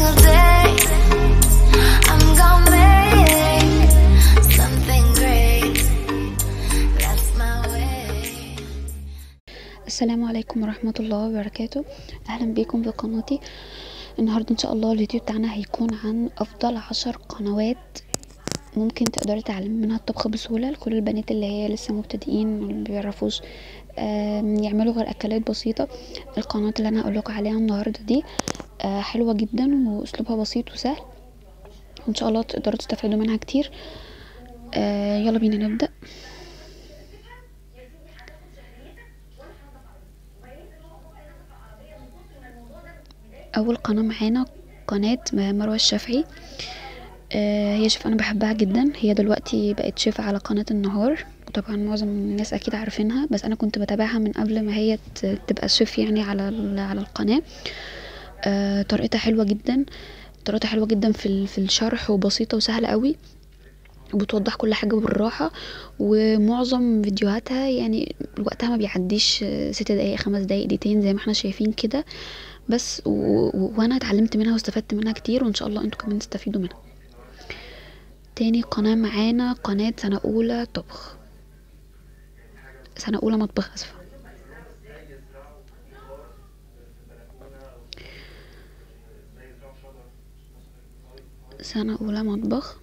single day. I'm gonna make something great. That's my way. السلام عليكم ورحمة الله وبركاته أهلا بيكم في قناتي النهاردة إن شاء الله الفيديو بتاعنا هيكون عن أفضل عشر قنوات ممكن تقدري تعلمي منها الطبخ بسهولة لكل البنات اللي هي لسه مبتدئين واللي مبيعرفوش آم، يعملوا غير أكلات بسيطة القناة اللي أنا هقولكوا عليها النهاردة دي آه، حلوة جدا وأسلوبها بسيط وسهل وإن شاء الله تقدروا تستفادوا منها كتير آه، يلا بينا نبدأ اول قناه معانا قناه مروه الشافعي آه هي شيف انا بحبها جدا هي دلوقتي بقت شيف على قناه النهار وطبعا معظم الناس اكيد عارفينها بس انا كنت بتابعها من قبل ما هي ت- تبقى شيف يعني على ال- على القناه آه طريقتها حلوه جدا طريقتها حلوه جدا في ال- في الشرح وبسيطه وسهله قوي وبتوضح كل حاجه بالراحه ومعظم فيديوهاتها يعني وقتها ما بيعديش آه، ست دقايق خمس دقايق دقيقتين زي ما احنا شايفين كده بس و... و... وانا اتعلمت منها واستفدت منها كتير وان شاء الله انتوا كمان تستفيدوا منها تاني قناة معانا قناة سنة أولى طبخ سنة أولى مطبخ أسفة سنة أولى مطبخ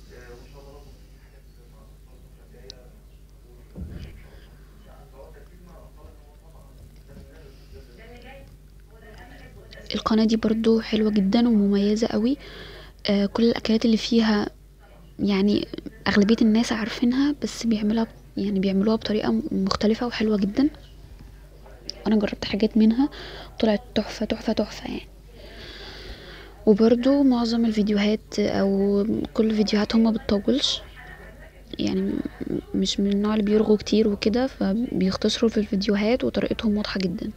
القناة دي برضو حلوة جدا ومميزة قوي آه كل الأكلات اللي فيها يعني أغلبية الناس عارفينها بس بيعملها ب- يعني بيعملوها بطريقة م- مختلفة وحلوة جدا أنا جربت حاجات منها طلعت تحفة تحفة تحفة يعني وبرضو معظم الفيديوهات أو كل الفيديوهات هما بتطولش يعني م- مش من النوع اللي بيرغوا كتير وكده فبيختصروا في الفيديوهات وطريقتهم واضحة جدا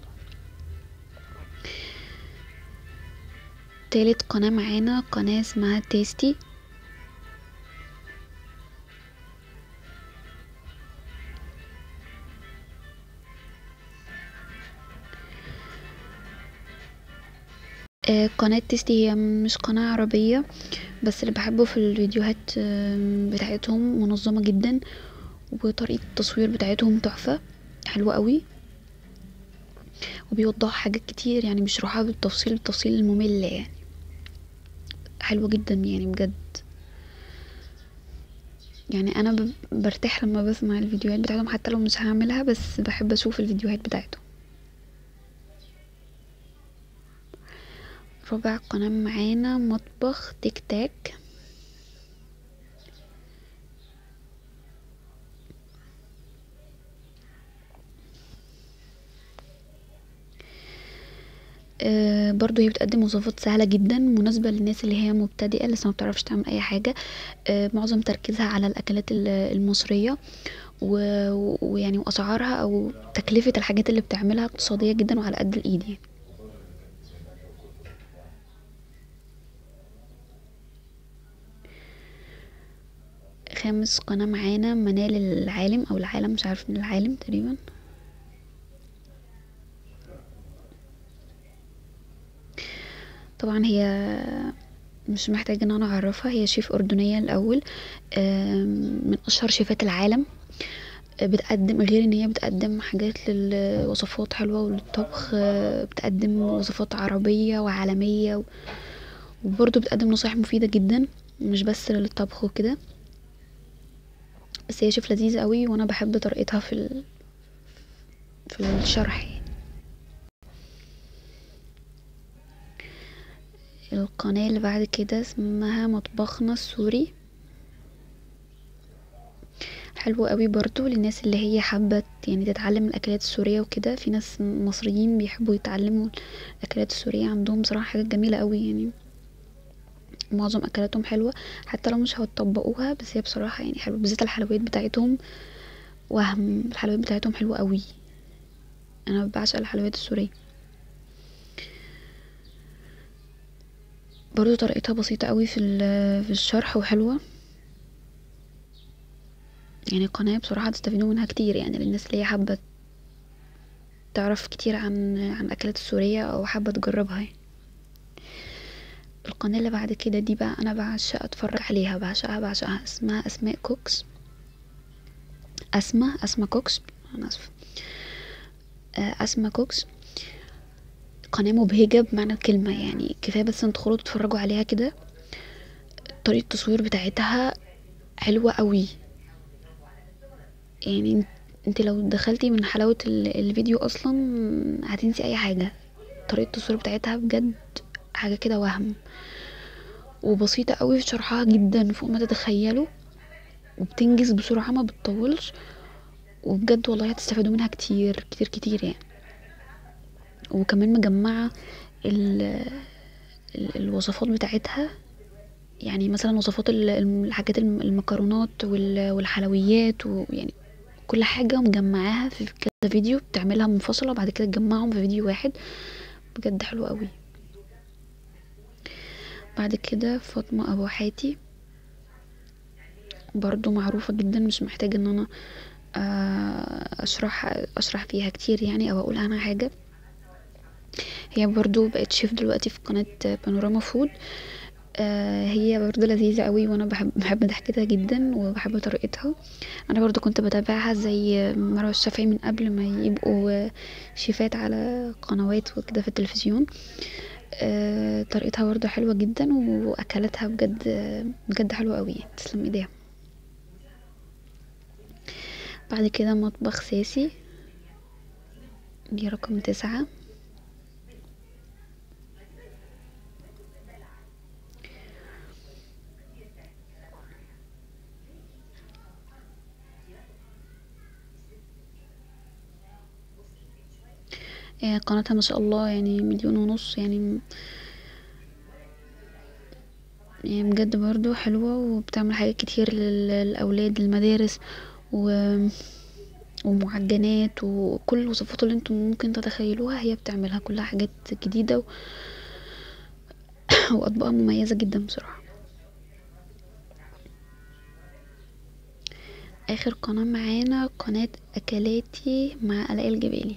تالت قناة معانا قناة اسمها تيستي آه، قناة تيستي هي مش قناة عربية بس اللي بحبه في الفيديوهات آم، بتاعتهم منظمة جدا وطريقة التصوير بتاعتهم تحفة حلوة قوي وبيوضحوا حاجات كتير يعني بيشرحوها بالتفصيل التفصيل الممل يعني حلوة جدا يعني بجد يعني انا ب- برتاح لما بسمع الفيديوهات بتاعتهم حتى لو مش هعملها بس بحب اشوف الفيديوهات بتاعتهم رابع قناة معانا مطبخ تيك تاك آه، برضو هي بتقدم وصفات سهلة جدا مناسبة للناس اللي هي مبتدئة لسه ما بتعرفش تعمل أي حاجة آه، معظم تركيزها على الأكلات ال- المصرية و- ويعني وأسعارها أو تكلفة الحاجات اللي بتعملها اقتصادية جدا وعلى قد الإيد يعني خامس قناة معانا منال العالم أو العالم مش عارف من العالم تقريبا طبعا هي مش محتاجة ان انا اعرفها هي شيف اردنية الاول آم، من اشهر شيفات العالم آه، بتقدم غير ان هي بتقدم حاجات للوصفات حلوة وللطبخ آه، بتقدم وصفات عربية وعالمية و- وبرضه بتقدم نصايح مفيدة جدا مش بس للطبخ وكده بس هي شيف لذيذة قوي وانا بحب طريقتها في ال... في الشرح يعني. القناة اللي بعد كده اسمها مطبخنا السوري حلو قوي برضو للناس اللي هي حابة يعني تتعلم الأكلات السورية وكده في ناس مصريين بيحبوا يتعلموا الأكلات السورية عندهم بصراحة حاجات جميلة قوي يعني معظم أكلاتهم حلوة حتى لو مش هتطبقوها بس هي بصراحة يعني حلوة بالذات الحلويات بتاعتهم وهم الحلويات بتاعتهم حلوة قوي أنا بعشق الحلويات السورية برضو طريقتها بسيطة قوي في ال- في الشرح وحلوة يعني قناة بصراحة هتستفيدوا منها كتير يعني للناس اللي هي حابة تعرف كتير عن عن الأكلات السورية أو حابة تجربها يعني. القناة اللي بعد كده دي بقى انا بعشق اتفرج عليها بعشقها بعشقها اسمها اسماء كوكس اسماء اسماء كوكس انا اسفة آه، اسماء كوكس قناة مبهجة بمعنى الكلمة يعني كفاية بس ان تدخلوا تتفرجوا عليها كده طريقة التصوير بتاعتها حلوة قوي يعني انت- انت لو دخلتي من حلاوة ال- الفيديو اصلا هتنسي اي حاجة طريقة التصوير بتاعتها بجد حاجة كده وهم وبسيطة قوي في شرحها جدا فوق ما تتخيلوا وبتنجز بسرعة ما بتطولش وبجد والله هتستفادوا منها كتير كتير كتير يعني وكمان مجمعة ال ال- الوصفات بتاعتها يعني مثلا وصفات ال- الم- الحاجات الم- المكرونات وال- والحلويات ويعني كل حاجة مجمعاها في كذا فيديو بتعملها منفصلة وبعد كده تجمعهم في فيديو واحد بجد حلو قوي بعد كده فاطمة أبو حاتي برضو معروفة جدا مش محتاجة ان انا آه، اشرح اشرح فيها كتير يعني او اقول عنها حاجة هي برضو بقت شيف دلوقتي في قناة بانوراما فود آه، هي برضو لذيذة قوي وانا بحب بحب ضحكتها جدا وبحب طريقتها انا برضو كنت بتابعها زي مروة الشافعي من قبل ما يبقوا شيفات على قنوات وكده في التلفزيون آه، طريقتها برضو حلوة جدا واكلاتها بجد بجد حلوة قوي تسلم ايديها بعد كده مطبخ ساسي دي رقم تسعة آه، قناتها ما شاء الله يعني مليون ونص يعني يعني بجد برضو حلوة وبتعمل حاجات كتير لل- للأولاد للمدارس و... ومعجنات وكل الوصفات اللي انتم ممكن تتخيلوها هي بتعملها كلها حاجات جديدة و... وأطباق مميزة جدا بصراحة آخر قناة معانا قناة أكلاتي مع آلاء الجبالي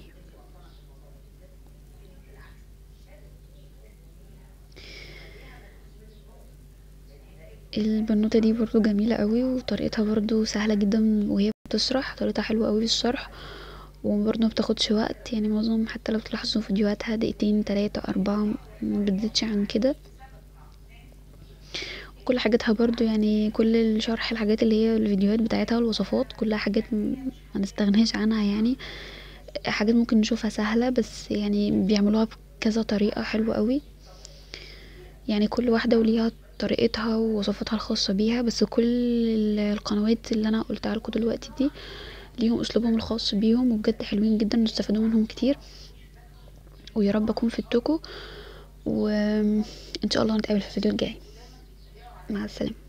البنوتة دي برضو جميلة قوي وطريقتها برضو سهلة جدا وهي بتشرح طريقتها حلوة قوي في الشرح وبرضه مبتاخدش وقت يعني معظم حتى لو تلاحظوا فيديوهاتها دقيقتين تلاتة أربعة ما بتزيدش عن كده وكل حاجاتها برضو يعني كل الشرح الحاجات اللي هي الفيديوهات بتاعتها والوصفات كلها حاجات م- ما نستغناش عنها يعني حاجات ممكن نشوفها سهلة بس يعني بيعملوها بكذا طريقة حلوة قوي يعني كل واحدة وليها طريقتها ووصفاتها الخاصة بيها بس كل ال- القنوات اللي انا قلتها لكم دلوقتي دي ليهم اسلوبهم الخاص بيهم وبجد حلوين جدا نستفادوا منهم كتير ويا رب اكون فدتكم وان شاء الله نتقابل في الفيديو الجاي مع السلامة